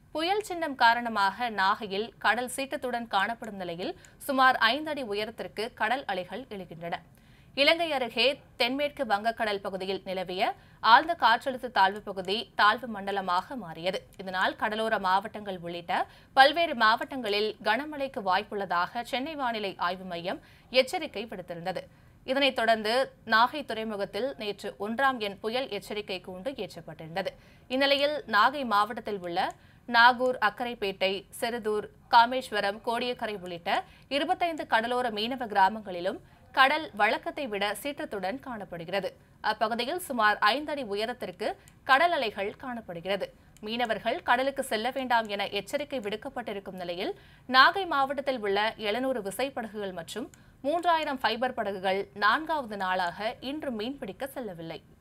புயல் சின்னம் காரணமாக நாகையில் கடல் சீற்றத்துடன் காணப்படும் நிலையில் சுமார் ஐந்து அடி உயரத்திற்கு கடல் அலைகள் எழுகின்றன இலங்கை அருகே தென்மேற்கு வங்கக்கடல் பகுதியில் நிலவிய ஆழ்ந்த காற்றழுத்த தாழ்வு பகுதி தாழ்வு மண்டலமாக மாறியது இதனால் கடலோர மாவட்டங்கள் உள்ளிட்ட பல்வேறு மாவட்டங்களில் கனமழைக்கு வாய்ப்புள்ளதாக சென்னை வானிலை ஆய்வு மையம் எச்சரிக்கை விடுத்திருந்தது இதனைத் தொடர்ந்து நாகை துறைமுகத்தில் நேற்று ஒன்றாம் எண் புயல் எச்சரிக்கை கூண்டு ஏற்றப்பட்டிருந்தது இந்நிலையில் நாகை மாவட்டத்தில் உள்ள நாகூர் அக்கரைப்பேட்டை செருதூர் காமேஸ்வரம் கோடியக்கரை உள்ளிட்ட இருபத்தைந்து கடலோர மீனவ கிராமங்களிலும் கடல் வழக்கத்தை விட சீற்றத்துடன் காணப்படுகிறது அப்பகுதியில் சுமார் ஐந்து அடி உயரத்திற்கு கடல் அலைகள் காணப்படுகிறது மீனவர்கள் கடலுக்கு செல்ல வேண்டாம் என எச்சரிக்கை விடுக்கப்பட்டிருக்கும் நிலையில் நாகை மாவட்டத்தில் உள்ள எழுநூறு விசைப்படகுகள் மற்றும் மூன்றாயிரம் ஃபைபர் படகுகள் நான்காவது நாளாக இன்று மீன்பிடிக்க செல்லவில்லை